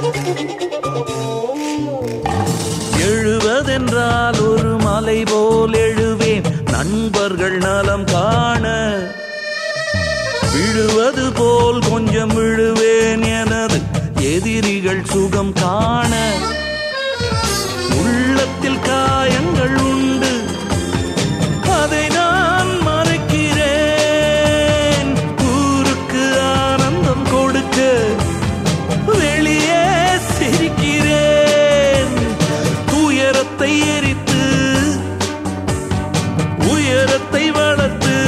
எழுவதென்றால் ஒரு மலை போல் எழுவேன் நண்பர்கள் நலம் காண விழுவது போல் கொஞ்சம் விழுவேன் எனது எதிரிகள் சுகம் காண உள்ளத்தில் காயங்கள் உண்டு அதை நான் மறைக்கிறேன் ஊருக்கு ஆனந்தம் கொடுக்க வெளியே சிரிக்கிறேன் துயரத்தை எரித்து உயரத்தை வளர்த்து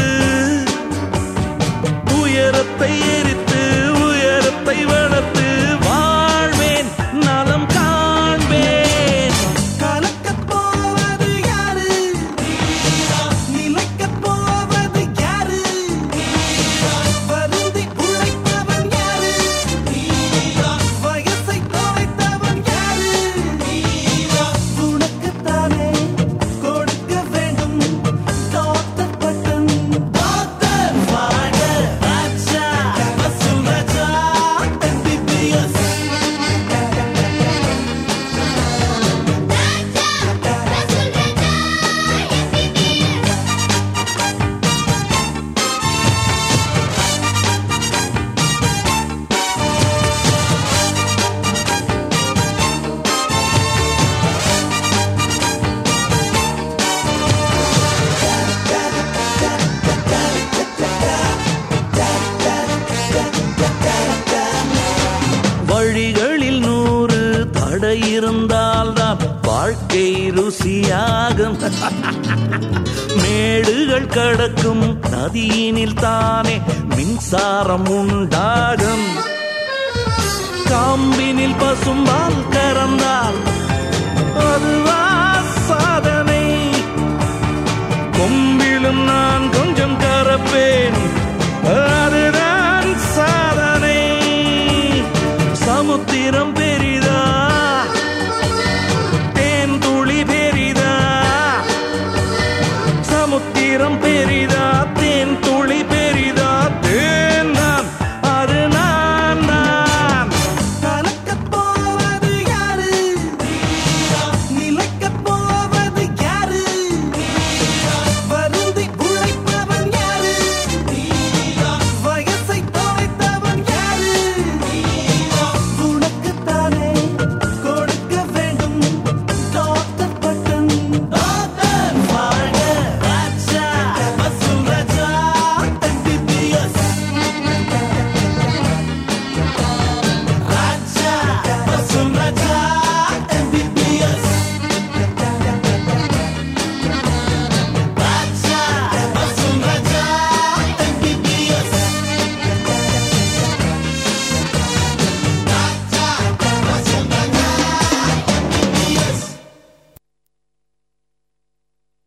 உயரத்தை எரித்து உயரத்தை வளர்த்து வாழ்வேன் நலம் காண்பேன் கலக்கப் போவது யாரு நிலைக்கப் போவது யாரு வருந்தி உழைத்தவன் யாரு வயசை தொலைத்தவன் யாரு உனக்குத்தானே கொடுக்க வேண்டும் டாக்டர் பட்டம் டாக்டர் வாழ ராஜா வசூல் ராஜா MBBS வழிகளில் நூறு தடை இருந்தால்தான் வாழ்க்கை ருசியாகும் மேடுகள் கடக்கும் நதியினில் தானே மின்சாரம் உண்டாகும் காம்பினில் பசும்பால் கறந்தால் அதுவா சாதனை கொம்பிலும் நான் கொஞ்சம் கறப்பேன் அதுதான் சாதனை சமுத்திரம்